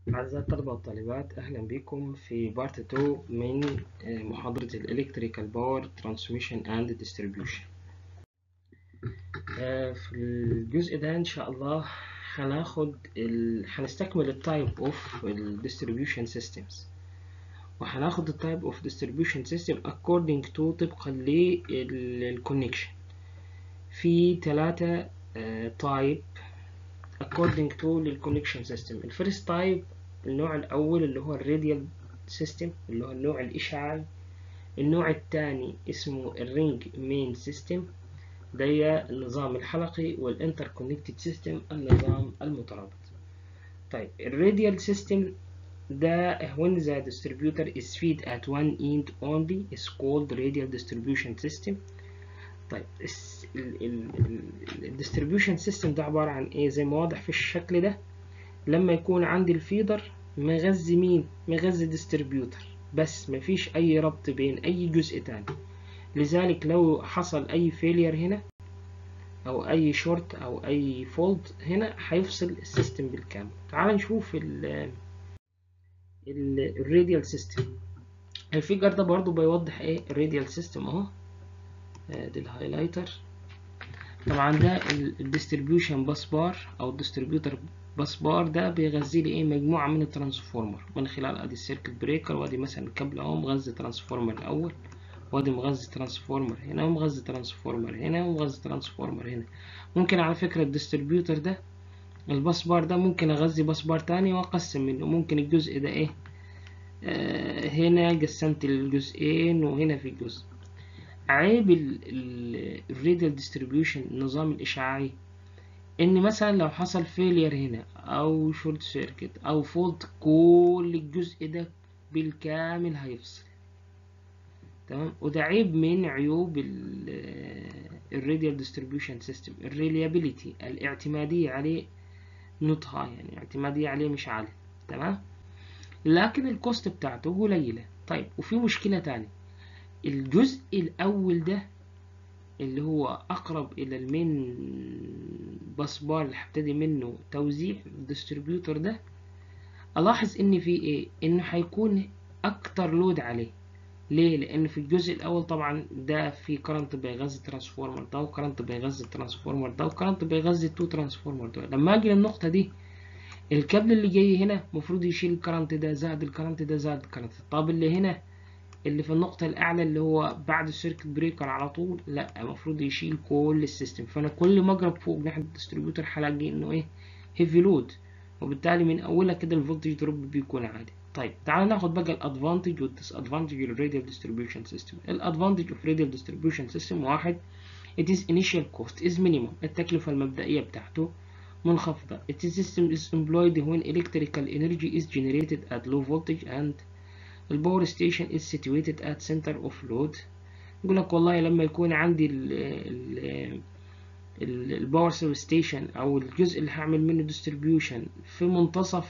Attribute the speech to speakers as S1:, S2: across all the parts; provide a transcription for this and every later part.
S1: أعزائي الطلبة والطالبات أهلا بكم في بارت 2 من محاضرة الإلكتريكال باور ترانسميشن أند ديستريبيوشن في الجزء ده إن شاء الله هناخد ال... هنستكمل التايب اوف الديستريبيوشن سيستمز وهناخد التايب اوف ديستريبيوشن سيستم according to طبقا للكونكشن في ثلاثة تايب according to للكونكشن سيستم الفيرست تايب النوع الأول اللي هو الراديال سيستم اللي هو النوع الإشعاعي النوع الثاني اسمه الرينج مين سيستم ده النظام الحلقي والانتر كونكتد سيستم النظام المترابط طيب الراديال سيستم ده when the distributor is fed at one end only is called radial distribution system طيب الديستريبيوشن سيستم ده عبارة عن ايه زي ما واضح في الشكل ده لما يكون عندي الفيدر مغذي مين مغذي ديستريبيوتر بس مفيش اي ربط بين اي جزء تاني لذلك لو حصل اي فيلير هنا او اي شورت او اي فولد هنا هيفصل السيستم بالكامل تعال نشوف ال الراديال سيستم الفيجر ده برضو بيوضح ايه الراديال سيستم اهو دي الهايلايتر طبعا ده الديستريبيوشن باس بار او الديستريبيوتر باس بار ده بيغذي لي ايه مجموعه من الترانسفورمر من خلال ادي السيركت بريكر وادي مثلا الكابل اهو مغذي ترانسفورمر الاول وادي مغذي ترانسفورمر هنا ومغذي ترانسفورمر هنا ومغذي ترانسفورمر هنا ممكن على فكره الديستريبيوتر ده الباس بار ده ممكن اغذي باس بار تاني واقسم منه ممكن الجزء ده ايه آه هنا قسمت الجزئين وهنا في جزء عيب الراديال ديستريبيوشن النظام الاشعاعي ان مثلا لو حصل فيلير هنا او شورت سيركت او فولت كل الجزء ده بالكامل هيفصل تمام وده عيب من عيوب الراديال ديستريبيوشن سيستم الريليابيليتي الاعتماديه عليه نوت هاي يعني اعتماديه عليه مش عاليه تمام لكن الكوست بتاعته قليله طيب وفي مشكله تانية الجزء الاول ده اللي هو اقرب الى المين باس بار اللي هبتدي منه توزيع الديستريبيوتر ده الاحظ ان في ايه انه هيكون اكتر لود عليه ليه لان في الجزء الاول طبعا ده في كرنت بيغذي الترانسفورمر ده وكرنت بيغذي الترانسفورمر ده وكرنت بيغذي التو ترانسفورمر ده لما اجي للنقطه دي الكابل اللي جاي هنا المفروض يشيل الكرنت ده زائد الكرنت ده زائد الكرنت طب اللي هنا اللي في النقطة الأعلى اللي هو بعد السيركت بريكر على طول لا المفروض يشيل كل السيستم فأنا كل ما أقرب فوق ناحية الديستريبيوتر هلاقي إنه إيه هيفي لود وبالتالي من أولها كده الفولتج دروب بيكون عادي طيب تعال ناخد بقى الادفانتج والديس ادفانتج للراديال ديستريبيوشن سيستم الادفانتج اوف راديال ديستريبيوشن سيستم واحد it is initial cost is minimum التكلفة المبدئية بتاعته منخفضة it is system is employed when electrical energy is generated at low voltage and the power station is situated at center of load يقول لك والله لما يكون عندي ال ال الباور سب ستيشن او الجزء اللي هعمل منه ديستريبيوشن في منتصف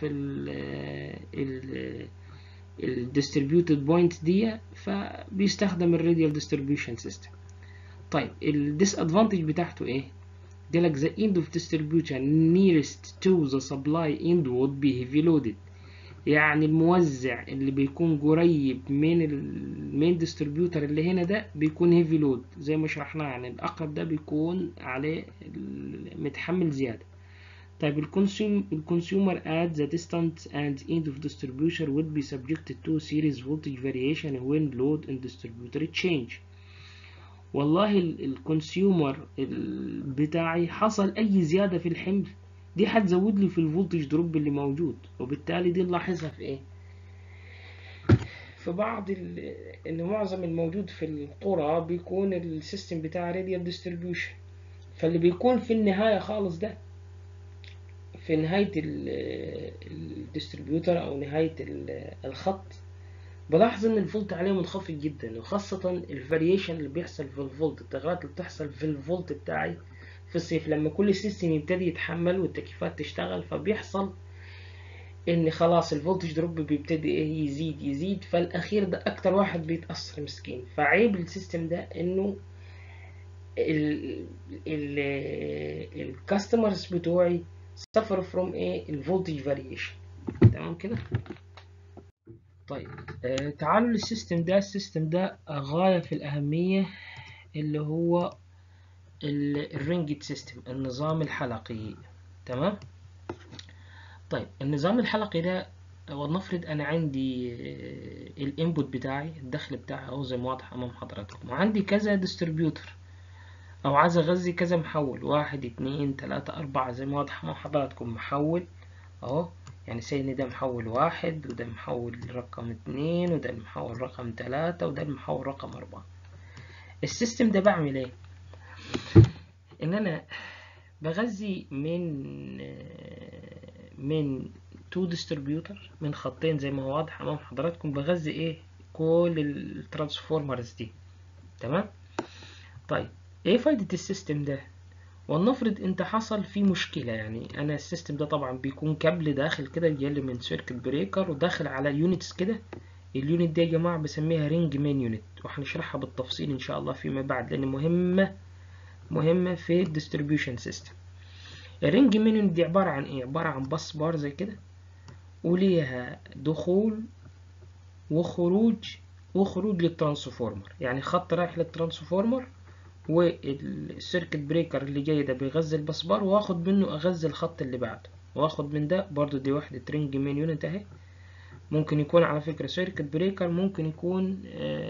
S1: ال الديستريبيوتد بوينت دي فبيستخدم الراديال ديستريبيوشن سيستم طيب الديس ادفانتج بتاعته ايه قال لك the end of distribution nearest to the supply end would be heavy loaded يعني الموزع اللي بيكون قريب من المين ديستريبيوتر اللي هنا ده بيكون هيفي لود زي ما شرحناه يعني الاقرب ده بيكون عليه متحمل زياده طيب الكونسيوم الكونسيومر at the distant and end of distribution would be subjected to series voltage variation when load and distributor change والله الكونسيومر بتاعي حصل اي زياده في الحمل دي هتزود لي في الفولتج دروب اللي موجود وبالتالي دي نلاحظها في ايه في بعض ان معظم الموجود في القرى بيكون السيستم بتاع راديال ديستريبيوشن فاللي بيكون في النهاية خالص ده في نهاية الديستريبيوتر او نهاية الخط بلاحظ ان الفولت عليه منخفض جدا وخاصة الفاريشن اللي بيحصل في الفولت التغيرات اللي بتحصل في الفولت بتاعي في الصيف لما كل سيستم يبتدي يتحمل والتكييفات تشتغل فبيحصل ان خلاص الفولتج دروب بيبتدي ايه يزيد يزيد فالاخير ده اكتر واحد بيتاثر مسكين فعيب السيستم ده انه الكاستمرز بتوعي suffer from ايه الفولتج فاريشن تمام كده طيب آه تعالوا للسيستم ده السيستم ده غاية في الأهمية اللي هو الرينجت سيستم النظام الحلقي تمام طيب النظام الحلقي ده ولنفرض انا عندي الانبوت بتاعي الدخل بتاعي اهو زي ما واضح امام حضراتكم وعندي كذا ديستريبيوتر او عايز اغذي كذا محول واحد اتنين تلاتة اربعة زي ما واضح امام حضراتكم محول اهو يعني سي ان ده محول واحد وده محول رقم اتنين وده المحول رقم تلاتة وده المحول رقم اربعة السيستم ده بعمل ايه ان انا بغذي من من تو ديستريبيوتر من خطين زي ما هو واضح امام حضراتكم بغذي ايه كل الترانسفورمرز دي تمام طيب ايه فايدة السيستم ده ولنفرض انت حصل فيه مشكلة يعني انا السيستم ده طبعا بيكون كابل داخل كده جاي من سيركت بريكر وداخل على يونتس كده اليونت دي يا جماعة بسميها رينج مين يونت وهنشرحها بالتفصيل ان شاء الله فيما بعد لان مهمة مهمة في الديستريبيوشن سيستم الرينج مين يونت دي عبارة عن ايه عبارة عن باص بار زي كده وليها دخول وخروج وخروج للترانسفورمر يعني خط رايح للترانسفورمر والسيركت بريكر اللي جاي ده بيغذي البسبار واخد منه اغذي الخط اللي بعده واخد من ده برضو دي وحدة رينج مين يونت اهي ممكن يكون على فكرة سيركت بريكر ممكن يكون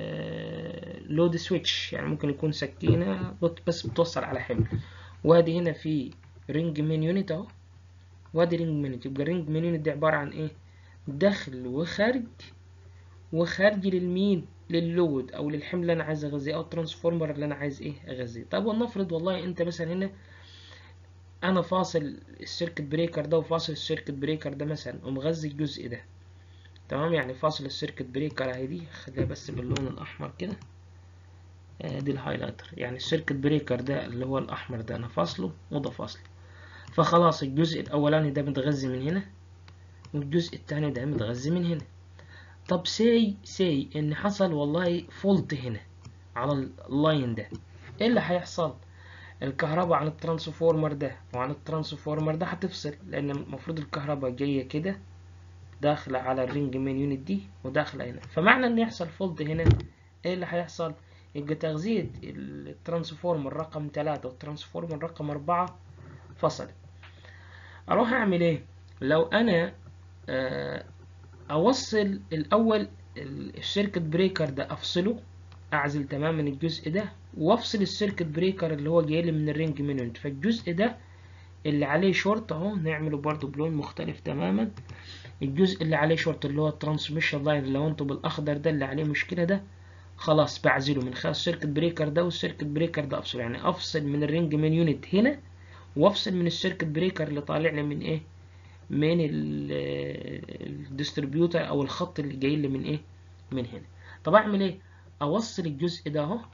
S1: آه لود سويتش يعني ممكن يكون سكينة بس بتوصل على حمل وادي هنا في رينج مين يونت اهو وادي رينج مين يونت يبقى رينج مين يونت دي عبارة عن ايه دخل وخارج وخارج للمين لللود او للحمل اللي انا عايز اغذيه او الترانسفورمر اللي انا عايز ايه اغذيه طب ولنفرض والله انت مثلا هنا انا فاصل السيركت بريكر ده وفاصل السيركت بريكر ده مثلا ومغذي الجزء ده تمام يعني فاصل السيركت بريكر اهي دي خليها بس باللون الاحمر كده آه دي الهايلايتر يعني السيركت بريكر ده اللي هو الاحمر ده انا فاصله وده فاصله فخلاص الجزء الاولاني ده متغذي من هنا والجزء التاني ده متغذي من هنا طب سي سي ان حصل والله فولت هنا على اللاين ده ايه اللي هيحصل الكهرباء عن الترانسفورمر ده وعن الترانسفورمر ده هتفصل لان المفروض الكهرباء جايه كده داخله على الرينج مين يونت دي وداخله هنا فمعنى ان يحصل فولت هنا ايه اللي هيحصل يبقى تغذيه الترانسفورمر رقم 3 والترانسفورمر رقم 4 فصلت اروح اعمل ايه لو انا آه اوصل الاول السيركت بريكر ده افصله اعزل تماما الجزء ده وافصل السيركت بريكر اللي هو جاي لي من الرينج مينونت فالجزء ده اللي عليه شورت اهو نعمله برضو بلون مختلف تماما الجزء اللي عليه شورت اللي هو الترانسميشن لاين اللي هو انتوا بالاخضر ده اللي عليه مشكله ده خلاص بعزله من خلال السيركت بريكر ده والسيركت بريكر ده افصله يعني افصل من الرينج مين يونت هنا وافصل من السيركت بريكر اللي طالع لي من ايه من الديستريبيوتر او الخط اللي جاي لي من ايه من هنا طب اعمل ايه اوصل الجزء ده اهو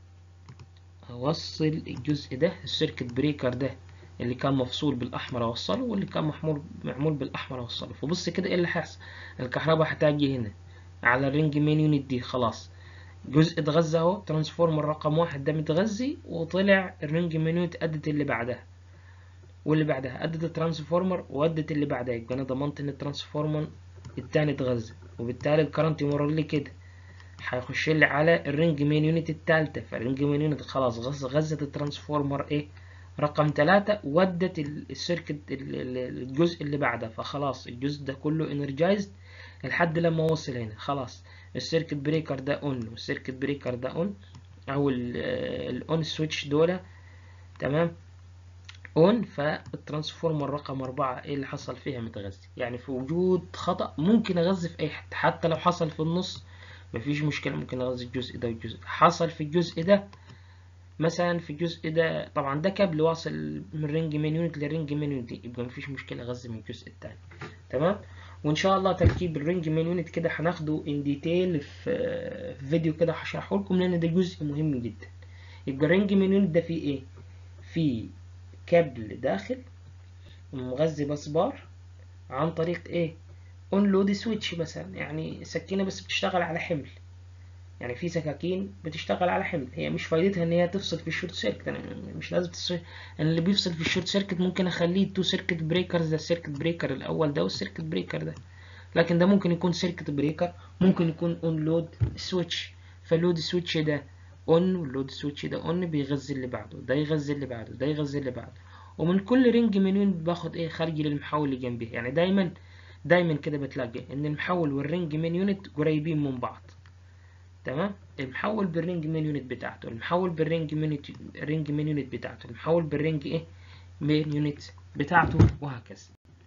S1: اوصل الجزء ده السيركت بريكر ده اللي كان مفصول بالاحمر اوصله واللي كان محمول معمول بالاحمر اوصله فبص كده ايه اللي هيحصل الكهرباء هتجي هنا على الرينج مين يونت دي خلاص جزء اتغذى اهو ترانسفورمر رقم واحد ده متغذي وطلع الرينج مين يونت ادت اللي بعدها واللي بعدها ادت الترانسفورمر وادت اللي بعدها يبقى انا ضمنت ان الترانسفورمر التاني اتغذى وبالتالي الكرنت يمر لي كده هيخش لي على الرينج مين يونت التالتة فالرينج مين يونت خلاص غذت الترانسفورمر ايه رقم تلاتة ودت السيركت الجزء اللي بعدها فخلاص الجزء ده كله انرجايزد لحد لما وصل هنا خلاص السيركت بريكر ده اون والسيركت بريكر ده اون او الاون سويتش دول تمام اون فالترانسفورمر رقم أربعة ايه اللي حصل فيها متغذي يعني في وجود خطأ ممكن اغذي في اي حتة حتى لو حصل في النص مفيش مشكلة ممكن اغذي الجزء ده والجزء ده حصل في الجزء ده مثلا في الجزء ده طبعا ده كابل واصل من رينج مين يونت لرينج مين يونت يبقى مفيش مشكلة اغذي من الجزء التاني تمام وان شاء الله تركيب الرينج مين يونت كده هناخده ان ديتيل في فيديو كده هشرحه لكم لان ده جزء مهم جدا يبقى الرينج مين يونت ده فيه ايه فيه كابل داخل مغذي بسبار عن طريق ايه اون لود سويتش مثلا يعني سكينة بس بتشتغل على حمل يعني في سكاكين بتشتغل على حمل هي مش فايدتها ان هي تفصل في الشورت سيركت انا مش لازم تفصل يعني اللي بيفصل في الشورت سيركت ممكن اخليه تو سيركت بريكرز ده السيركت بريكر الاول ده والسيركت بريكر ده لكن ده ممكن يكون سيركت بريكر ممكن يكون اون لود سويتش فاللود سويتش ده اون واللود سويتش ده اون بيغذي اللي بعده ده يغذي اللي بعده ده يغذي اللي بعده ومن كل رينج منين باخد ايه خارجي للمحول اللي جنبيه يعني دايما دايما كده بتلاقي ان المحول والرينج من يونت قريبين من بعض تمام المحول بالرينج من يونت بتاعته المحول بالرينج من الرينج من يونت بتاعته المحول بالرينج ايه من يونت بتاعته وهكذا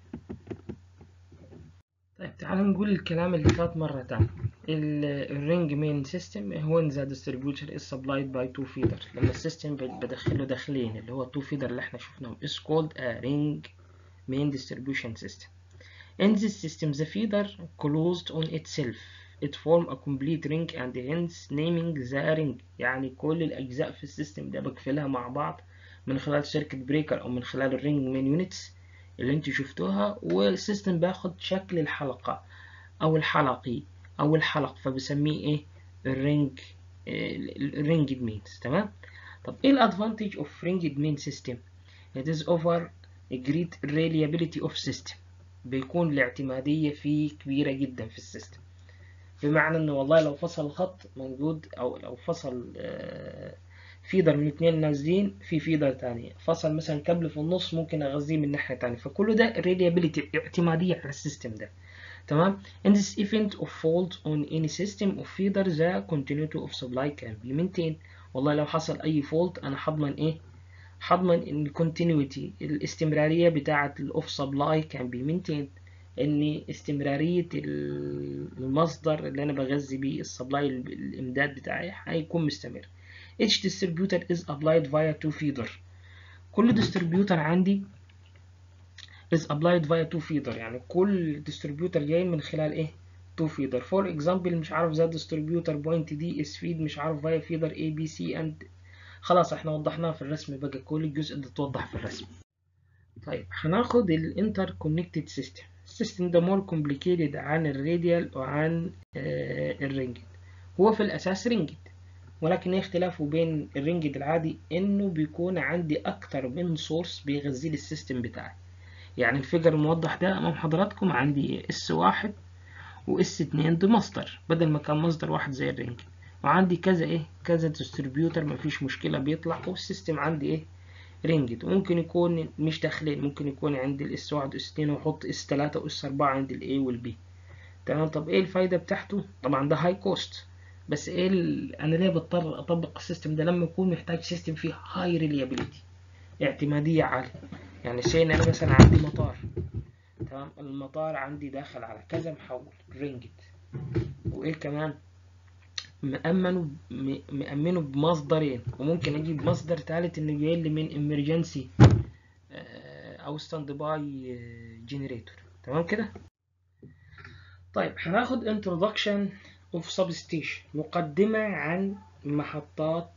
S1: طيب تعالوا نقول الكلام اللي فات مرة تانية الرينج مين سيستم when the distributor is supplied by two feeder لما السيستم بدخله داخلين اللي هو two feeder اللي احنا شفناهم is called a ring main distribution system in this system the feeder closed on itself it form a complete ring and hence naming the ring يعني كل الأجزاء في السيستم ده بقفلها مع بعض من خلال سيركت بريكر أو من خلال الرينج مين يونتس اللي انتوا شفتوها والسيستم باخد شكل الحلقة أو الحلقي أو الحلق فبسميه إيه الرينج الرينج مينز تمام طب إيه الأدفانتج of ringed main system it is over a great reliability of system بيكون الاعتمادية فيه كبيرة جدا في السيستم بمعنى إنه والله لو فصل خط موجود أو لو فصل فيدر من اتنين نازلين في فيدر تانية فصل مثلا كابل في النص ممكن أغذيه من ناحية تانية فكل ده reliability اعتمادية على السيستم ده تمام in this event of fault on any system of feeder the continuity of supply can be maintained والله لو حصل أي fault أنا هضمن إيه هضمن إن continuity الاستمرارية بتاعة الأوف سبلاي can be maintained إن استمرارية المصدر اللي أنا بغذي بيه السبلاي الإمداد بتاعي هيكون مستمر each distributor is applied via two feeder كل distributor عندي is applied via two feeder يعني كل distributor جاي من خلال ايه two feeder for example مش عارف ذا distributor point D is feed مش عارف via feeder A B C and خلاص احنا وضحناها في الرسم بقى كل الجزء ده اتوضح في الرسم طيب هناخد الانتر كونكتد سيستم السيستم ده مور complicated عن الراديال وعن آه الرينجد هو في الاساس رينجد ولكن ايه اختلافه بين الرينجد العادي انه بيكون عندي اكتر من سورس بيغذي لي السيستم بتاعي يعني الفيجر الموضح ده امام حضراتكم عندي اس واحد واس اتنين ده مصدر بدل ما كان مصدر واحد زي الرينج وعندي كذا ايه كذا ديستريبيوتر مفيش مشكلة بيطلع والسيستم عندي ايه رينجد وممكن يكون مش داخلين ممكن يكون عندي الاس واحد واس اتنين واحط اس تلاتة واس اربعة عندي الاي والبي تمام طب ايه الفايدة بتاعته طبعا ده هاي كوست بس ايه انا ليه بضطر اطبق السيستم ده لما يكون محتاج سيستم فيه هاي ريليابيليتي اعتمادية عالية يعني سين انا مثلا عندي مطار تمام المطار عندي داخل على كذا محول رينجت وايه كمان مأمنه مأمنه بمصدرين وممكن اجيب مصدر ثالث انه جاي لي من امرجنسي او ستاند باي جنريتور تمام كده طيب هناخد introduction of substation مقدمة عن محطات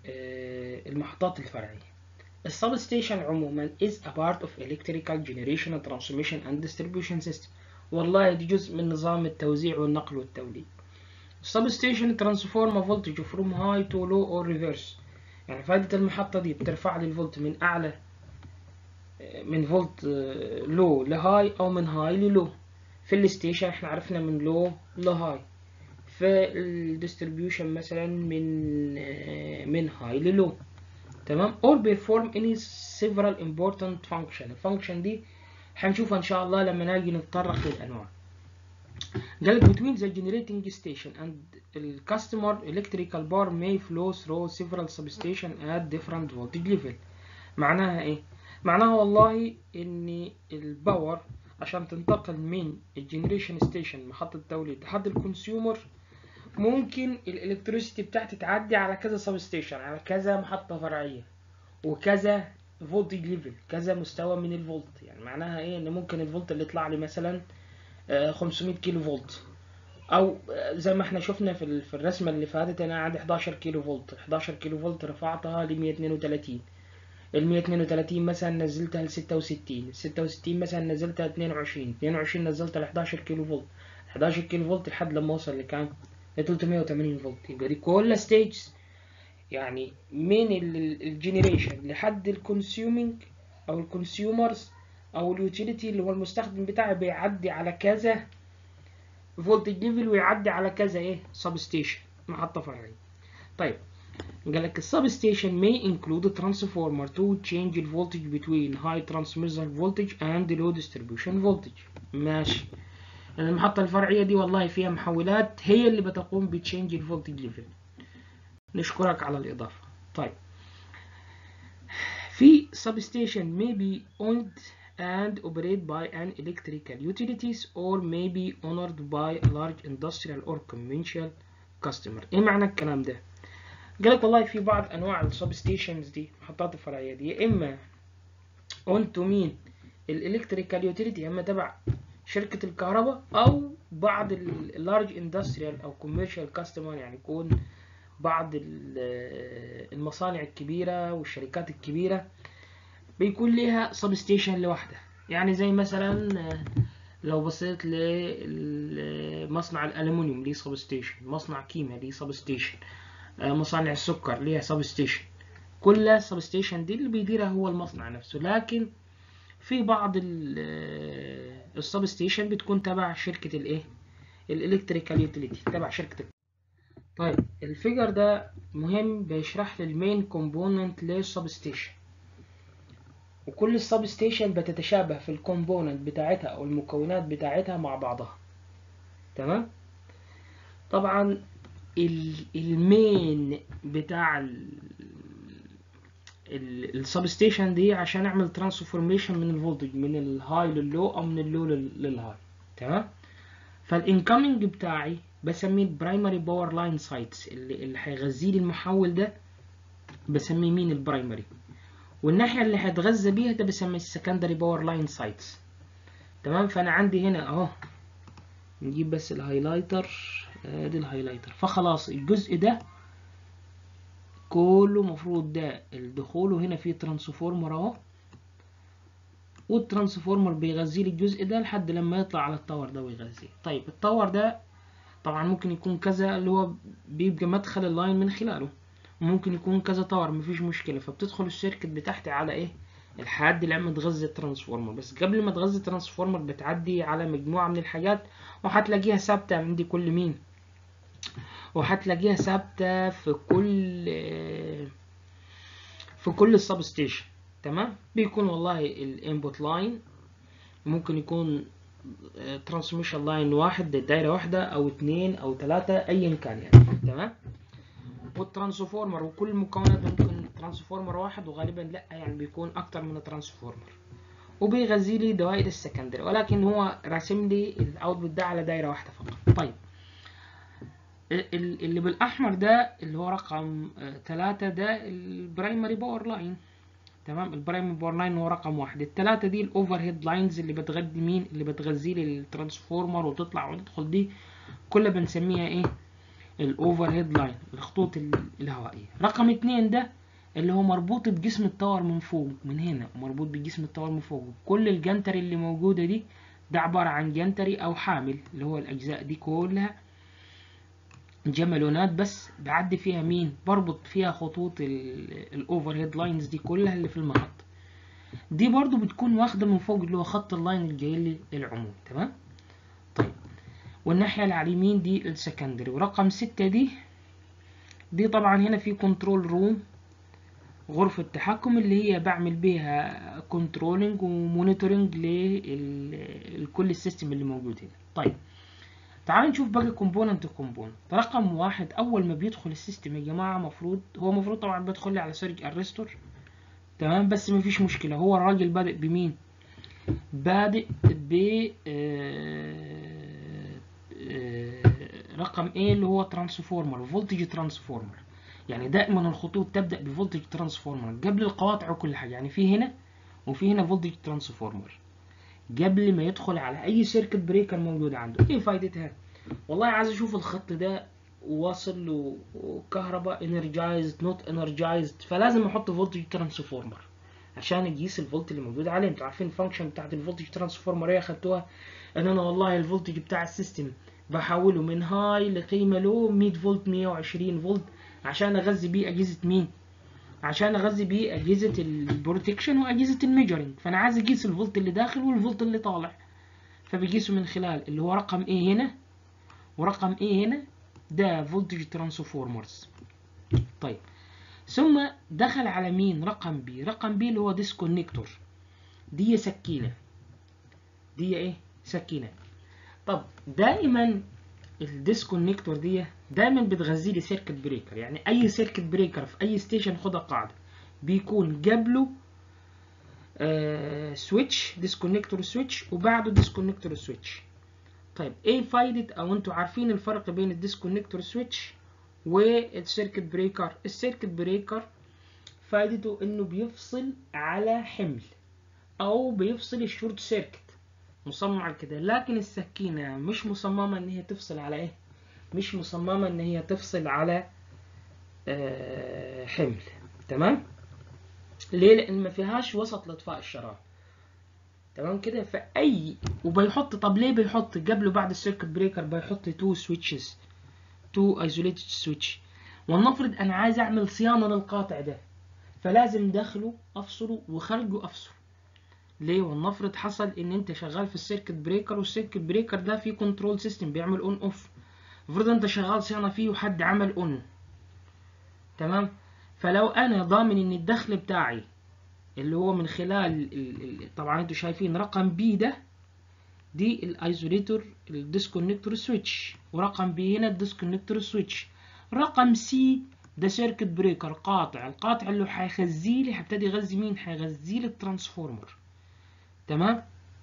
S1: المحطات الفرعية السبستيشن عموما is a part of electrical generation and transmission and distribution system والله دي جزء من نظام التوزيع والنقل والتوليد السبستيشن transform a voltage from high to low or reverse يعني فائدة المحطة دي بترفع لي الفولت من أعلى من فولت لو لهاي أو من هاي للو في الستيشن احنا عرفنا من لو لهاي في الديستريبيوشن مثلا من من هاي للو تمام or perform any several important function الفانكشن دي هنشوفها ان شاء الله لما نيجي نتطرق للانواع قالك between the generating station and the customer electrical power may flow through several substation at different voltage level معناها ايه معناها والله ان الباور عشان تنتقل من الجنريشن ستيشن محطة توليد لحد الكونسيومر ممكن الالكتريسيتي بتاعتي تعدي على كذا سب ستيشن على كذا محطة فرعية وكذا فولتج ليفل كذا مستوى من الفولت يعني معناها ايه ان ممكن الفولت اللي يطلع لي مثلا 500 كيلو فولت او زي ما احنا شفنا في في الرسمه اللي فاتت انا عندي 11 كيلو فولت 11 كيلو فولت رفعتها ل 132 ال 132 مثلا نزلتها ل 66 66 مثلا نزلتها ل 22 22 نزلتها ل 11 كيلو فولت 11 كيلو فولت لحد لما اوصل لكام 380 فولت يبقى دي كل ستيجز يعني من الجنريشن لحد الكونسيومينج او الكونسيومرز او اليوتيليتي اللي هو المستخدم بتاعي بيعدي على كذا فولتج ليفل ويعدي على كذا ايه سب ستيشن محطه فرعيه طيب قال لك السب ستيشن may include a transformer to change the voltage between high transmission voltage and low distribution voltage ماشي المحطة الفرعية دي والله فيها محولات هي اللي بتقوم بتشينج الفولتج ليفل نشكرك على الإضافة طيب في substation may be owned and operated by an electrical utilities or may be owned by a large industrial or commercial customer ايه معنى الكلام ده قالك والله في بعض انواع السبستيشنز دي المحطات الفرعيه دي يا اما اون تو مين الالكتريكال يوتيليتي يا اما تبع شركه الكهرباء او بعض اللارج اندستريال او كوميرشال كاستمر يعني يكون بعض المصانع الكبيره والشركات الكبيره بيكون ليها سبستيشن لوحدها يعني زي مثلا لو بصيت لمصنع الالومنيوم ليه سبستيشن مصنع كيمياء ليه سبستيشن مصانع السكر ليها سب ستيشن كل سب ستيشن دي اللي بيديرها هو المصنع نفسه لكن في بعض السب ستيشن بتكون تبع شركة الايه الالكتريكال يوتيليتي تبع شركة طيب الفيجر ده مهم بيشرح لي المين كومبوننت للسب ستيشن وكل السب ستيشن بتتشابه في الكومبوننت بتاعتها او المكونات بتاعتها مع بعضها تمام طبعا المين بتاع السبستيشن دي عشان اعمل ترانسفورميشن من الفولتج من الهاي لللو او من اللو للهاي تمام فالانكمنج بتاعي بسميه البرايمري باور لاين سايتس اللي اللي هيغذي لي المحول ده بسميه مين البرايمري والناحيه اللي هيتغذى بيها ده بسميه السكندري باور لاين سايتس تمام فانا عندي هنا اهو نجيب بس الهايلايتر ادي الهايلايتر فخلاص الجزء ده كله مفروض ده الدخول هنا فيه ترانسفورمر اهو والترانسفورمر بيغذي لي الجزء ده لحد لما يطلع على التاور ده ويغذيه طيب التاور ده طبعا ممكن يكون كذا اللي هو بيبقى مدخل اللاين من خلاله وممكن يكون كذا تاور مفيش مشكله فبتدخل السيركت بتاعتي على ايه الحد لما تغذي الترانسفورمر بس قبل ما تغذي الترانسفورمر بتعدي على مجموعه من الحاجات وهتلاقيها ثابته عندي كل مين وهتلاقيها ثابته في كل في كل السب ستيشن تمام بيكون والله الانبوت لاين ممكن يكون ترانسميشن لاين واحد دايره واحده او اتنين او تلاته ايا كان يعني تمام والترانسفورمر وكل المكونات ممكن ترانسفورمر واحد وغالبا لا يعني بيكون اكتر من ترانسفورمر وبيغذي لي دوائر السكندري ولكن هو راسم لي الاوتبوت ده على دايره واحده فقط طيب اللي بالاحمر ده اللي هو رقم ثلاثة ده البرايمري باور لاين تمام البرايمري باور لاين هو رقم واحد الثلاثة دي الاوفر هيد لاينز اللي بتغذي مين اللي بتغذي لي الترانسفورمر وتطلع وتدخل دي كلها بنسميها ايه الاوفر هيد لاين الخطوط الهوائية رقم اتنين ده اللي هو مربوط بجسم التاور من فوق من هنا مربوط بجسم التاور من فوق كل الجنتري اللي موجودة دي ده عبارة عن جنتري او حامل اللي هو الاجزاء دي كلها جمالونات بس بعدي فيها مين بربط فيها خطوط الاوفر هيد لاينز دي كلها اللي في المحطة دي برضو بتكون واخدة من فوق اللي هو خط اللاين اللي جاي لي العمود تمام طيب والناحية اللي على اليمين دي السكندري ورقم ستة دي دي طبعا هنا في كنترول روم غرفة تحكم اللي هي بعمل بيها كنترولنج ومونيتورنج لكل السيستم اللي موجود هنا طيب تعالوا نشوف باقي كومبوننت كومبوننت رقم واحد اول ما بيدخل السيستم يا جماعه مفروض هو مفروض طبعا بيدخل لي على سيرج ارستور تمام بس مفيش مشكله هو الراجل بادئ بمين بادئ ب رقم ايه اللي هو ترانسفورمر فولتج ترانسفورمر يعني دائما الخطوط تبدا بفولتج ترانسفورمر قبل القواطع وكل حاجه يعني في هنا وفي هنا فولتج ترانسفورمر قبل ما يدخل على اي سيركت بريكر موجود عنده ايه فايدتها والله عايز اشوف الخط ده واصل له كهرباء انرجايزد نوت انرجايزد فلازم احط فولتج ترانسفورمر عشان يقيس الفولت اللي موجود عليه انتوا عارفين الفانكشن بتاعت الفولتج ترانسفورمر ايه اخدتوها ان انا والله الفولتج بتاع السيستم بحوله من هاي لقيمة لو 100 فولت 120 فولت عشان اغذي بيه اجهزة مين عشان اغذي بيه اجهزة البروتكشن واجهزة الميجرنج فانا عايز اقيس الفولت اللي داخل والفولت اللي طالع فبقيسه من خلال اللي هو رقم ايه هنا ورقم ايه هنا ده فولتج ترانسفورمرز طيب ثم دخل على مين رقم بي رقم بي اللي هو ديسكونكتور دي سكينة دي ايه سكينة طب دائما الديسكونكتور دي دايما بتغذي لي سيركت بريكر يعني اي سيركت بريكر في اي ستيشن خدها قاعدة بيكون قبله آه سويتش ديسكونكتور سويتش وبعده ديسكونكتور سويتش طيب ايه فايدة او انتوا عارفين الفرق بين الديسكونكتور سويتش والسيركت بريكر السيركت بريكر فايدته انه بيفصل على حمل او بيفصل الشورت سيركت مصمم على كده لكن السكينة مش مصممة ان هي تفصل على ايه مش مصممة ان هي تفصل على آه حمل تمام ليه لان ما فيهاش وسط لاطفاء الشرارة تمام كده فاي وبيحط طب ليه بيحط قبل وبعد السيركت بريكر بيحط تو سويتشز تو ايزوليتد سويتش ولنفرض انا عايز اعمل صيانه للقاطع ده فلازم داخله افصله وخارجه افصله ليه ولنفرض حصل ان انت شغال في السيركت بريكر والسيركت بريكر ده فيه كنترول سيستم بيعمل اون اوف افرض انت شغال صيانه فيه وحد عمل اون تمام فلو انا ضامن ان الدخل بتاعي اللي هو من خلال طبعا انتوا شايفين رقم بي ده دي الايزوليتور الديسكونكتور سويتش ورقم بي هنا الديسكونكتور سويتش رقم سي ده سيركت بريكر قاطع القاطع اللي هيغذي لي هيبتدي يغذي مين هيغذي لي الترانسفورمر تمام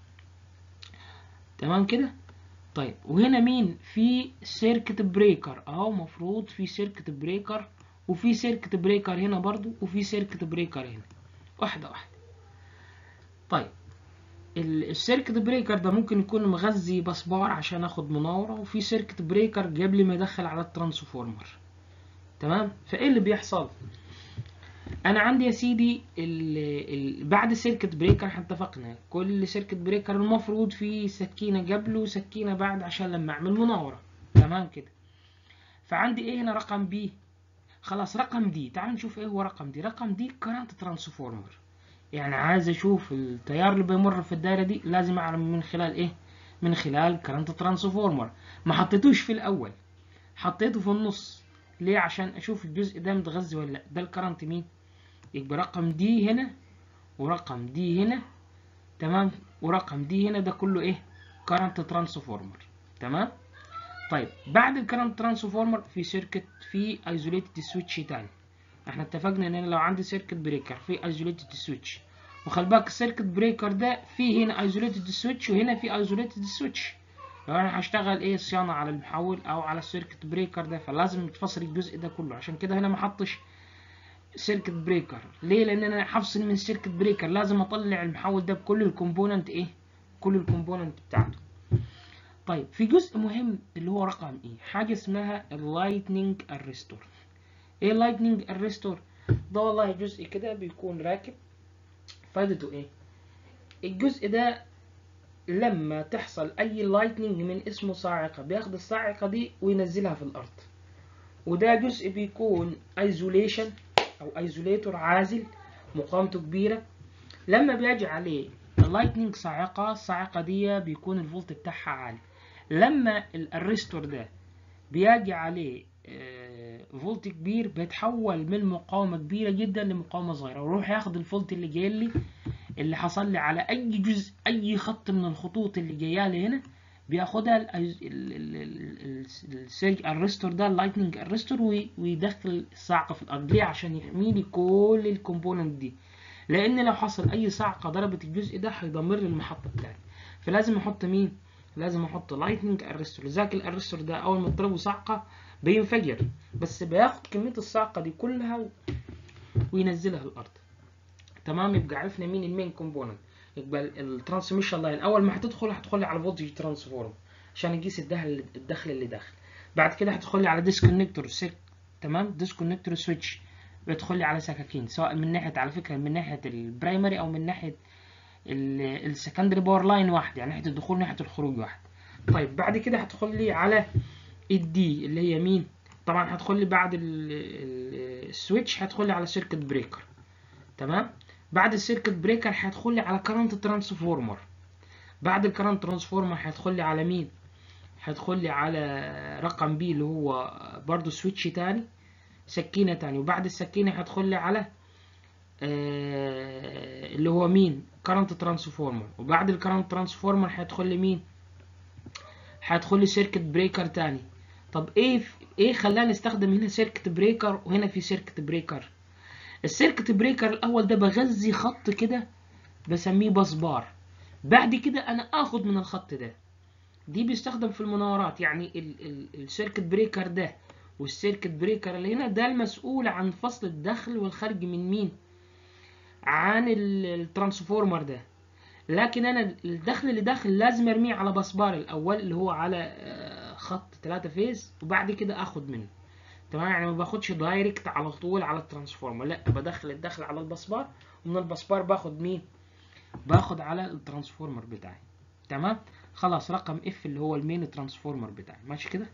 S1: تمام كده طيب وهنا مين في سيركت بريكر اهو مفروض في سيركت بريكر وفي سيركت بريكر هنا برضو وفي سيركت بريكر هنا واحده واحده طيب السيركت بريكر ده ممكن يكون مغذي بسبار عشان اخد مناورة وفي سيركت بريكر قبل ما يدخل على الترانسفورمر تمام فايه اللي بيحصل انا عندي يا سيدي ال ال بعد سيركت بريكر احنا اتفقنا كل سيركت بريكر المفروض فيه سكينة قبله وسكينة بعد عشان لما اعمل مناورة تمام كده فعندي ايه هنا رقم بي خلاص رقم دي تعال نشوف ايه هو رقم دي رقم دي كرنت ترانسفورمر يعني عايز اشوف التيار اللي بيمر في الدايره دي لازم اعرف من خلال ايه من خلال كرنت ترانسفورمر ما حطيتوش في الاول حطيته في النص ليه عشان اشوف الجزء ده متغذي ولا لا ده الكرنت مين يبقى رقم دي هنا ورقم دي هنا تمام ورقم دي هنا ده كله ايه كرنت ترانسفورمر تمام طيب بعد الكرنت ترانسفورمر في سيركت في ايزوليتد سويتش تاني احنا اتفقنا ان انا لو عندي سيركت بريكر في ايزوليتد سويتش وخلي بالك السيركت بريكر ده فيه هنا ايزوليتد سويتش وهنا في ايزوليتد سويتش لو انا هشتغل ايه صيانه على المحول او على السيركت بريكر ده فلازم تفصل الجزء ده كله عشان كده هنا ما حطش سيركت بريكر ليه لان انا هفصل من سيركت بريكر لازم اطلع المحول ده بكل الكومبوننت ايه كل الكومبوننت بتاعته طيب في جزء مهم اللي هو رقم ايه حاجه اسمها اللايتنينج ارستور ايه لايتنينج ارستور ده والله جزء كده بيكون راكب فائدته ايه الجزء ده لما تحصل اي لايتنينج من اسمه صاعقه بياخد الصاعقه دي وينزلها في الارض وده جزء بيكون ايزوليشن او ايزوليتور عازل مقاومته كبيره لما بيجي عليه اللايتنينج صاعقه الصاعقه دي بيكون الفولت بتاعها عالي لما الارستور ده بيجي عليه فولت كبير بيتحول من مقاومة كبيرة جدا لمقاومة صغيرة ويروح ياخد الفولت اللي جاي لي اللي حصل لي على أي جزء أي خط من الخطوط اللي جاية لي هنا بياخدها الريستور ده اللايتنينج الريستور ويدخل الصاعقة في الأرض ليه عشان يحمي لي كل الكومبوننت دي لأن لو حصل أي صاعقة ضربت الجزء ده هيدمر لي المحطة بتاعتي فلازم أحط مين؟ لازم أحط لايتنينج الريستور لذلك الريستور ده أول ما تضربه صاعقة بينفجر بس بياخد كمية الصاعقة دي كلها و... وينزلها الأرض تمام يبقى عرفنا مين المين كومبوننت يبقى الترانسميشن لاين أول ما هتدخل هتدخل على فولتج ترانسفورم عشان يقيس الدخل الدخل اللي داخل بعد كده هتدخل على ديسكونكتور سيك تمام ديسكونكتور سويتش بيدخل لي على سكاكين سواء من ناحية على فكرة من ناحية البرايمري أو من ناحية السكندري باور لاين واحد يعني ناحية الدخول ناحية الخروج واحد طيب بعد كده هتدخل لي على الدي اللي هي مين طبعا هتدخل لي بعد ال- ال- السويتش هتدخل لي على سيركت بريكر تمام بعد السيركت بريكر هيدخل لي على كرنت ترانسفورمر بعد الكرنت ترانسفورمر هيدخل لي على مين هيدخل لي على رقم بي اللي هو برضو سويتش تاني سكينة تاني وبعد السكينة هيدخل لي على آه اللي هو مين كرنت ترانسفورمر وبعد الكرنت ترانسفورمر هيدخل لي مين هيدخل لي سيركت بريكر تاني طب ايه ايه خلاني استخدم هنا سيركت بريكر وهنا في سيركت بريكر السيركت بريكر الاول ده بغذي خط كده بسميه بسبار بعد كده انا اخد من الخط ده دي بيستخدم في المناورات يعني ال ال السيركت بريكر ده والسيركت بريكر اللي هنا ده المسؤول عن فصل الدخل والخارج من مين عن ال- الترانسفورمر ده لكن انا الدخل اللي داخل لازم ارميه على بسبار الاول اللي هو على آه، خط 3 فيز وبعد كده اخد منه تمام يعني ما باخدش دايركت على طول على الترانسفورمر لا بدخل الدخل على البسبار ومن البسبار باخد مين باخد على الترانسفورمر بتاعي تمام خلاص رقم اف اللي هو المين ترانسفورمر بتاعي ماشي كده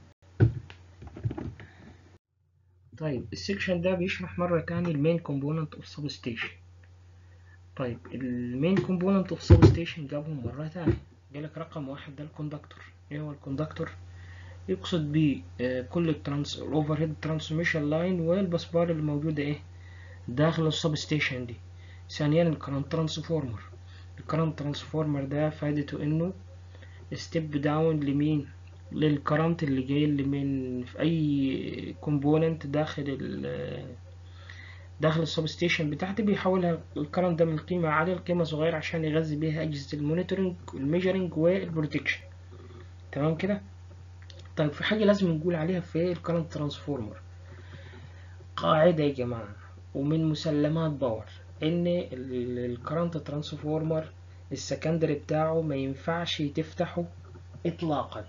S1: طيب السكشن ده بيشرح مرة تاني المين كومبوننت اوف سب ستيشن طيب المين كومبوننت اوف سب ستيشن جابهم مرة تانية جالك رقم واحد ده الكوندكتور ايه هو الكوندكتور يقصد بيه آه، كل الترانس الاوفر هيد ترانسميشن لاين والبسبار اللي موجودة ايه داخل السب ستيشن دي ثانيا الكرنت ترانسفورمر الكرنت ترانسفورمر ده فايدته انه ستيب داون لمين للكرنت اللي جاي اللي من في اي كومبوننت داخل ال داخل السب ستيشن بتاعتي بيحولها الكرنت ده من قيمة عالية لقيمة صغيرة عشان يغذي بيها أجهزة المونيتورنج والميجرنج والبروتكشن تمام كده طيب في حاجة لازم نقول عليها في الكرنت ترانسفورمر قاعدة يا جماعة ومن مسلمات باور ان الكرنت ترانسفورمر السكندري بتاعه ما ينفعش تفتحه اطلاقا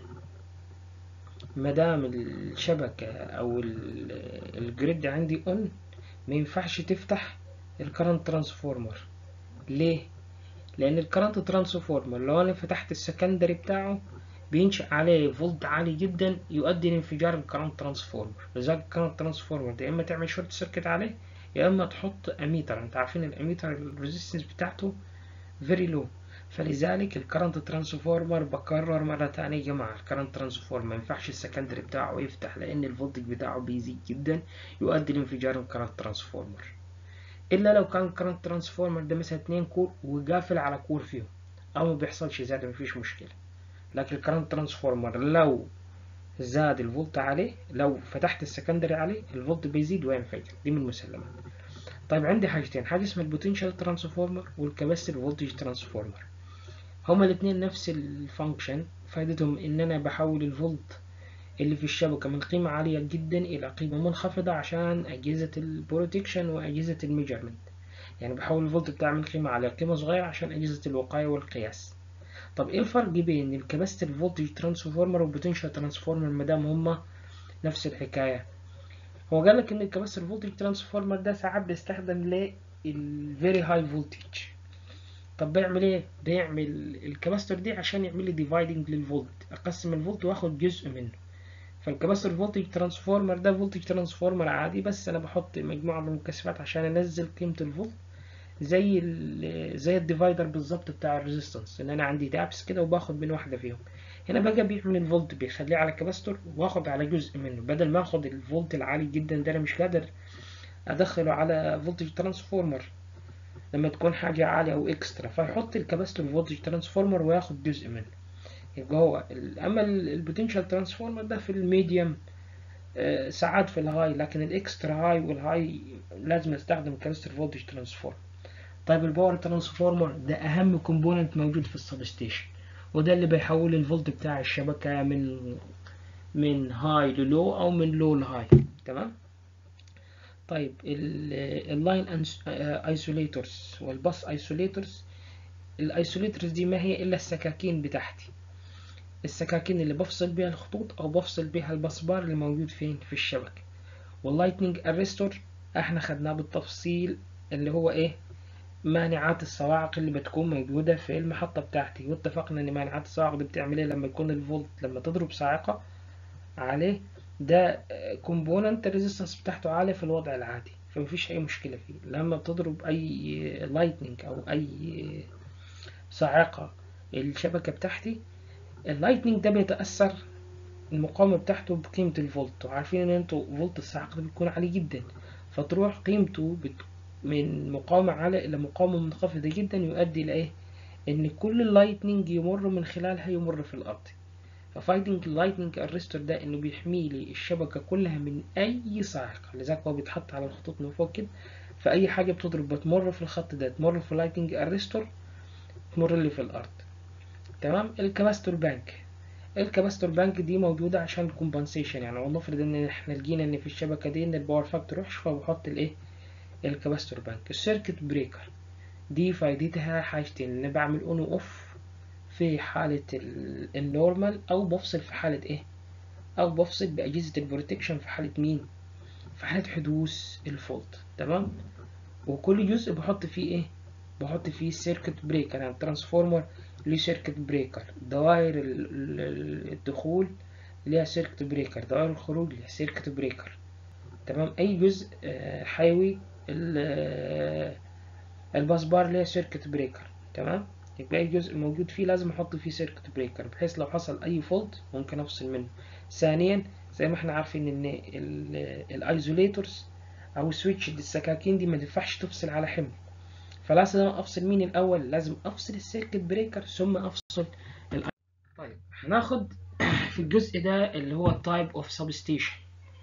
S1: مادام الشبكة او ال- الجريد عندي اون ما ينفعش تفتح الكرنت ترانسفورمر ليه لان الكرنت ترانسفورمر لو انا فتحت السكندري بتاعه بينشأ عليه فولت عالي جدا يؤدي لانفجار الكرنت ترانسفورمر لذلك الكرنت ترانسفورمر ده يا اما تعمل شورت سيركت عليه يا اما تحط اميتر انت عارفين الاميتر الريزيستنس بتاعته فيري لو فلذلك الكرنت ترانسفورمر بكرر مرة تانية يا جماعة الكرنت ترانسفورمر ما ينفعش السكندري بتاعه يفتح لأن الفولتج بتاعه بيزيد جدا يؤدي لانفجار الكرنت ترانسفورمر إلا لو كان الكرنت ترانسفورمر ده مثلا اتنين كور وقافل على كور فيهم أو ما بيحصلش زيادة مفيش مشكلة لكن الكرنت ترانسفورمر لو زاد الفولت عليه لو فتحت السكندري عليه الفولت بيزيد وينفجر دي من المسلمات طيب عندي حاجتين حاجة اسمها البوتنشال ترانسفورمر والكاباسيتور فولتج ترانسفورمر هما الاتنين نفس الفانكشن فائدتهم ان انا بحول الفولت اللي في الشبكة من قيمة عالية جدا إلى قيمة منخفضة عشان أجهزة البروتكشن وأجهزة الميجرمنت يعني بحول الفولت بتاع من قيمة عالية لقيمة صغيرة عشان أجهزة الوقاية والقياس طب ايه الفرق بين الكاباسيتور فولتج ترانسفورمر والبوتنشال ترانسفورمر مادام هما نفس الحكاية هو قال لك ان الكاباسيتور فولتج ترانسفورمر ده ساعات بيستخدم للفيري هاي فولتج طب بيعمل ايه بيعمل الكاباسيتور دي عشان يعمل لي ديفايدنج للفولت اقسم الفولت واخد جزء منه فالكاباسيتور فولتج ترانسفورمر ده فولتج ترانسفورمر عادي بس انا بحط مجموعه من المكثفات عشان انزل قيمه الفولت زي ال زي الديفايدر بالظبط بتاع الريزيستنس ان انا عندي تابس كده وباخد من واحده فيهم هنا بقى بيعمل الفولت بيخليه على الكاباستور واخد على جزء منه بدل ما اخد الفولت العالي جدا ده انا مش قادر ادخله على فولتج ترانسفورمر لما تكون حاجه عاليه او اكسترا فيحط الكاباستور فولتج ترانسفورمر وياخد جزء منه يبقى هو اما البوتنشال ترانسفورمر ده في الميديوم آه ساعات في الهاي لكن الاكسترا هاي والهاي لازم استخدم كاباستور فولتج ترانسفورمر طيب الباور ترانسفورمر ده اهم كومبوننت موجود في السب ستيشن وده اللي بيحول الفولت بتاع الشبكة من من هاي للو او من لو لهاي تمام طيب اللاين ايسوليتورز والباس ايسوليتورز الايسوليتورز دي ما هي الا السكاكين بتاعتي السكاكين اللي بفصل بيها الخطوط او بفصل بيها البسبار اللي موجود فين في الشبكة واللايتنينج ارستور احنا خدناه بالتفصيل اللي هو ايه مانعات الصواعق اللي بتكون موجودة في المحطة بتاعتي واتفقنا ان مانعات الصواعق دي بتعمل ايه لما يكون الفولت لما تضرب صاعقة عليه ده كومبوننت الريزيستنس بتاعته عالية في الوضع العادي فمفيش اي مشكلة فيه لما بتضرب اي لايتنينج او اي صاعقة الشبكة بتاعتي اللايتنينج ده بيتأثر المقاومة بتاعته بقيمة الفولت وعارفين ان انتوا فولت الصاعقة ده بيكون عالي جدا فتروح قيمته بت... من مقاومة عالية إلى مقاومة منخفضة جدا يؤدي إلى إيه؟ إن كل اللايتنينج يمر من خلالها يمر في الأرض ففايتنج اللايتنينج ارستور ده إنه بيحمي لي الشبكة كلها من أي صاعقة لذلك هو بيتحط على الخطوط من فوق كده فأي حاجة بتضرب بتمر في الخط ده تمر في اللايتنينج ارستور تمر لي في الأرض تمام الكباستور بانك الكباستور بانك دي موجودة عشان كومبنسيشن يعني ولنفرض ان احنا لقينا ان في الشبكة دي ان الباور فاكتور وحش فبحط الايه الكباستور بانك السيركت بريكر دي فايدتها حاجتين ان بعمل اون اوف في حالة النورمال او بفصل في حالة ايه او بفصل باجهزة البروتكشن في حالة مين في حالة حدوث الفولت تمام وكل جزء بحط فيه ايه بحط فيه سيركت بريكر يعني ترانسفورمر ليه سيركت بريكر دوائر الدخول ليها سيركت بريكر دوائر الخروج ليها سيركت بريكر تمام اي جزء حيوي الباس بار ليها سيركت بريكر تمام يبقى اي جزء موجود فيه لازم احط فيه سيركت بريكر بحيث لو حصل اي فولت ممكن افصل منه ثانيا زي ما احنا عارفين ان الايزوليتورز او السويتش دي السكاكين دي ما تنفعش تفصل على حمل فلازم افصل مين الاول لازم افصل السيركت بريكر ثم افصل ال طيب هناخد في الجزء ده اللي هو التايب اوف سبستيشن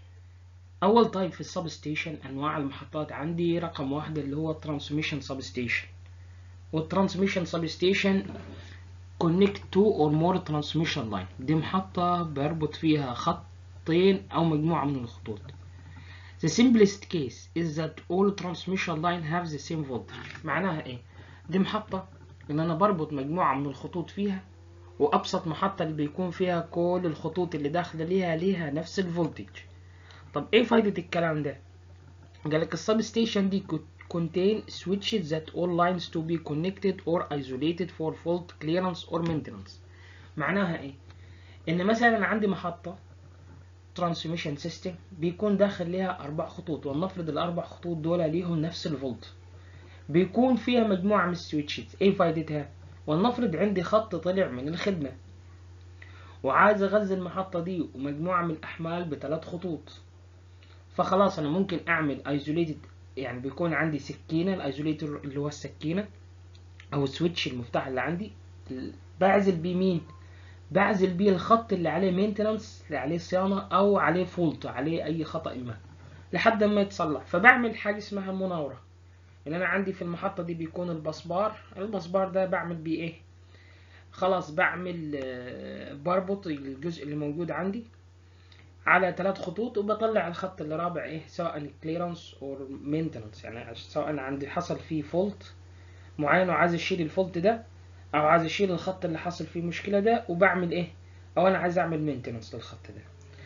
S1: اول تايب في السبستيشن انواع المحطات عندي رقم واحد اللي هو الترانسميشن سبستيشن والترانسميشن سبستيشن كونكت تو اور مور ترانسميشن لاين دي محطة بربط فيها خطين او مجموعة من الخطوط The simplest case is that all transmission line have the same voltage معناها ايه دي محطة ان انا بربط مجموعة من الخطوط فيها وابسط محطة اللي بيكون فيها كل الخطوط اللي داخلة ليها ليها نفس الفولتج طب ايه فايدة الكلام ده قالك السب ستيشن دي contain switches that all lines to be connected or isolated for fault clearance or maintenance معناها ايه ان مثلا عندي محطة ترانسميشن سيستم بيكون داخل ليها اربع خطوط ولنفرض الاربع خطوط دول ليهم نفس الفولت بيكون فيها مجموعة من السويتشز ايه فايدتها ولنفرض عندي خط طلع من الخدمة وعايز اغذي المحطة دي ومجموعة من الاحمال بثلاث خطوط فخلاص انا ممكن اعمل ايزوليتد يعني بيكون عندي سكينة الايزوليتور اللي هو السكينة او السويتش المفتاح اللي عندي بعزل بيه مين بعزل بيه الخط اللي عليه مينتنانس اللي عليه صيانة او عليه فولت عليه اي خطأ ما لحد ما يتصلح فبعمل حاجة اسمها مناورة ان انا عندي في المحطة دي بيكون البسبار البسبار ده بعمل بيه ايه خلاص بعمل بربط الجزء اللي موجود عندي على ثلاث خطوط وبطلع الخط اللي رابع ايه سواء كليرنس او مينتنانس يعني سواء عندي حصل فيه فولت معين وعايز اشيل الفولت ده او عايز اشيل الخط اللي حصل فيه مشكلة ده وبعمل ايه او انا عايز اعمل مينتنانس للخط ده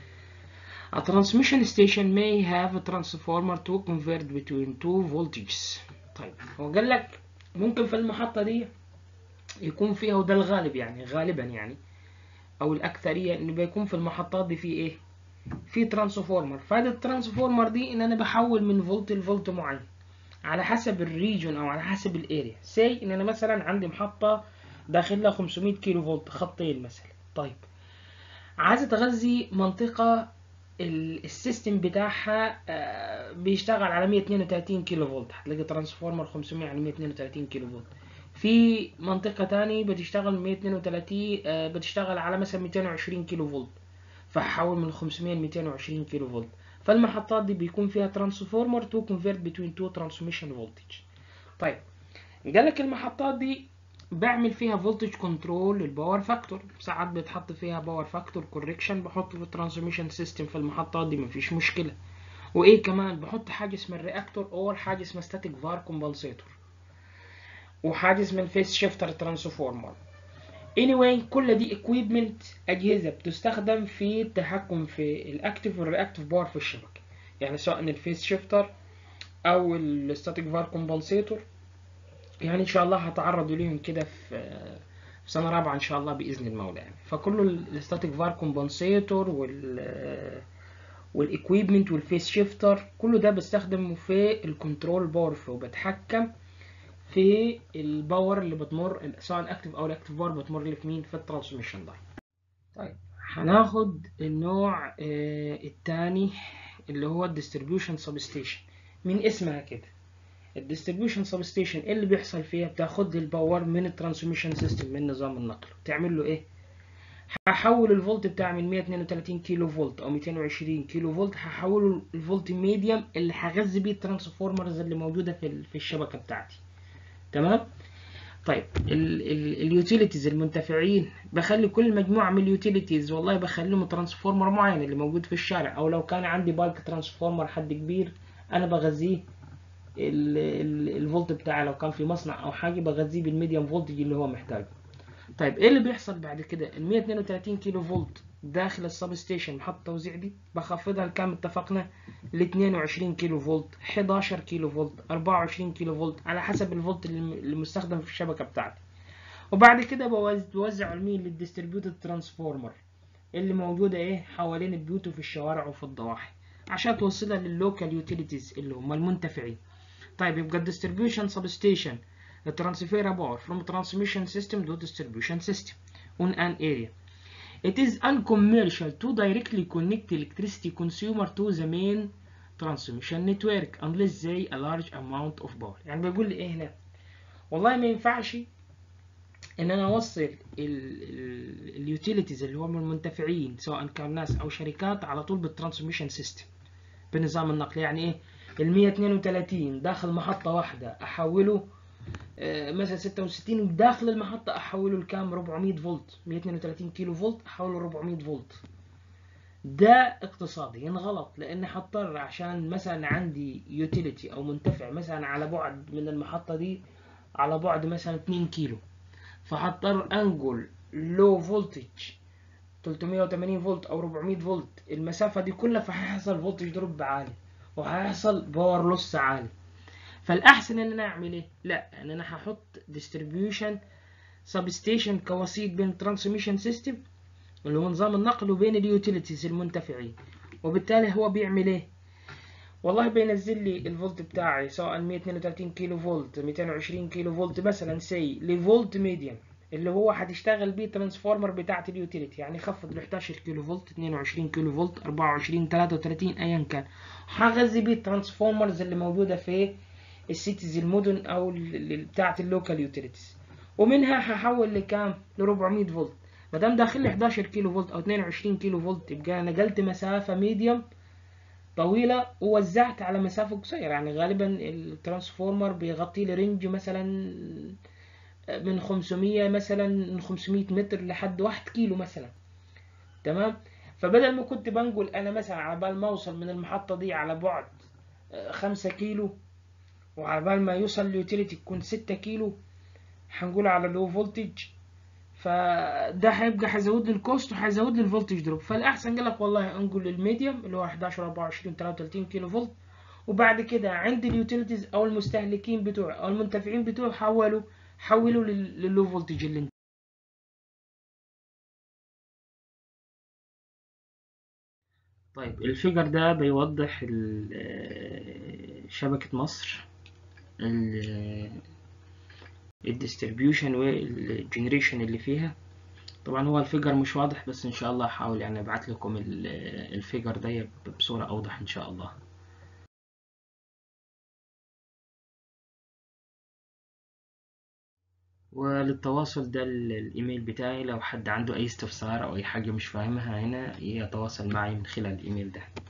S1: A transmission station may have a transformer to convert between two voltages طيب هو قال لك ممكن في المحطة دي يكون فيها وده الغالب يعني غالبا يعني او الاكثرية انه بيكون في المحطات دي في ايه في ترانسفورمر فهذا الترانسفورمر دي ان انا بحول من فولت لفولت معين على حسب الريجون او على حسب الاريا سي ان انا مثلا عندي محطة داخل لها 500 كيلو فولت خطين مثلا طيب عايزة تغذي منطقة السيستم بتاعها بيشتغل على 132 كيلو فولت هتلاقي ترانسفورمر 500 على 132 كيلو فولت في منطقة تاني بتشتغل 132 بتشتغل على مثلا 220 كيلو فولت فهحول من 500 ل 220 كيلو فولت فالمحطات دي بيكون فيها ترانسفورمر تو كونفيرت بين تو ترانسميشن فولتج طيب قال لك المحطات دي بعمل فيها فولتج كنترول للباور فاكتور ساعات بيتحط فيها باور فاكتور كوريكشن بحطه في الترانسميشن سيستم في المحطات دي مفيش مشكله وايه كمان بحط حاجه اسمها الرياكتور او حاجه اسمها ستاتيك فار كومبنسيتور وحاجه اسمها الفيس شيفتر ترانسفورمر anyway كل دي equipment أجهزة بتستخدم في التحكم في الأكتف والرياكتيف باور في الشبكة يعني سواء الفيس شيفتر أو الستاتيك فار كومبنسيتور يعني ان شاء الله هتعرضوا ليهم كده في في سنه رابعه ان شاء الله باذن المولى يعني فكله الستاتيك فار كومبنسيتور وال والاكويبمنت والفيس شيفتر كله ده بستخدمه في الكنترول باور فلو بتحكم في الباور اللي بتمر سواء اكتف او الاكتف باور بتمر لي في مين في الترانسميشن ده طيب هناخد النوع آه التاني اللي هو الديستريبيوشن سبستيشن من اسمها كده الديستريبيوشن سبستيشن ايه اللي بيحصل فيها بتاخد لي الباور من الترانسميشن سيستم من نظام النقل تعمل له ايه هحول الفولت بتاعي من 132 كيلو فولت او 220 كيلو فولت هحوله الفولت ميديوم اللي هغذي بيه الترانسفورمرز اللي موجوده في في الشبكه بتاعتي تمام طيب اليوتيليتيز المنتفعين بخلي كل مجموعه من اليوتيليتيز والله بخليهم ترانسفورمر معين اللي موجود في الشارع او لو كان عندي بالك ترانسفورمر حد كبير انا بغذيه الفولت بتاعي لو كان في مصنع او حاجه بغذيه بالميديوم فولتج اللي هو محتاجه طيب ايه اللي بيحصل بعد كده ال 132 كيلو فولت داخل السب ستيشن محطه توزيع دي بخفضها لكام اتفقنا ل 22 كيلو فولت 11 كيلو فولت 24 كيلو فولت على حسب الفولت اللي مستخدم في الشبكه بتاعتي وبعد كده بوزع لمين للديستريبيوتد ترانسفورمر اللي موجوده ايه حوالين البيوت وفي الشوارع وفي الضواحي عشان توصلها لللوكال يوتيليتيز اللي هم المنتفعين طيب يبقى الديستريبيوشن سبستيشن transfer a power from transmission system to distribution system on an area. It is uncommercial to directly connect electricity consumer to the main transmission network unless they a large amount of power. يعني بيقول لي ايه هنا؟ والله ما ينفعش ان انا اوصل اليوتيليتيز اللي هم المنتفعين سواء كان ناس او شركات على طول بالترانسميشن سيستم بنظام النقل يعني ايه؟ ال 132 داخل محطة واحدة احوله مثلا 66 وداخل المحطة أحوله لكام 400 فولت 132 كيلو فولت أحوله 400 فولت ده اقتصاديا غلط لأن هضطر عشان مثلا عندي يوتيليتي أو منتفع مثلا على بعد من المحطة دي على بعد مثلا 2 كيلو فهضطر أنقل لو فولتج 380 فولت أو 400 فولت المسافة دي كلها فهيحصل فولتج دروب عالي وهيحصل باور لوس عالي فالاحسن ان انا اعمل ايه لا ان انا هحط ديستريبيوشن سبستيشن كوسيط بين الترانسميشن سيستم اللي هو نظام النقل وبين اليوتيليتيز المنتفعين وبالتالي هو بيعمل ايه والله بينزل لي الفولت بتاعي سواء 132 كيلو فولت 220 كيلو فولت مثلا سي لفولت ميديوم اللي هو هتشتغل بيه الترانسفورمر بتاعت اليوتيليتي يعني خفض ل 11 كيلو فولت 22 كيلو فولت 24 33 ايا كان هغذي بيه الترانسفورمرز اللي موجوده في السيتيز المدن او بتاعه اللوكال يوتيليتيز ومنها هحول لكام ل 400 فولت ما دام داخل لي 11 كيلو فولت او 22 كيلو فولت يبقى نقلت مسافه ميديوم طويله ووزعت على مسافه قصيره يعني غالبا الترانسفورمر بيغطي لي رينج مثلا من 500 مثلا من 500 متر لحد 1 كيلو مثلا تمام فبدل ما كنت بنقل انا مثلا على بال ما اوصل من المحطه دي على بعد 5 كيلو وعلى بال ما يوصل اليوتيليتي تكون 6 كيلو هنقول على لو فولتج فده هيبقى هيزود لي الكوست وهيزود لي الفولتج دروب فالاحسن قال لك والله انقل للميديوم اللي هو 11 24 33 كيلو فولت وبعد كده عند اليوتيليتيز او المستهلكين بتوعي او المنتفعين بتوعي حولوا حولوا لللو فولتج اللي انت طيب الفيجر ده بيوضح شبكة مصر الديستريبيوشن والجنريشن اللي فيها طبعا هو الفيجر مش واضح بس ان شاء الله هحاول يعني ابعت لكم الفيجر ده بصورة اوضح ان شاء الله وللتواصل ده الايميل بتاعي لو حد عنده اي استفسار او اي حاجة مش فاهمها هنا يتواصل معي من خلال الايميل ده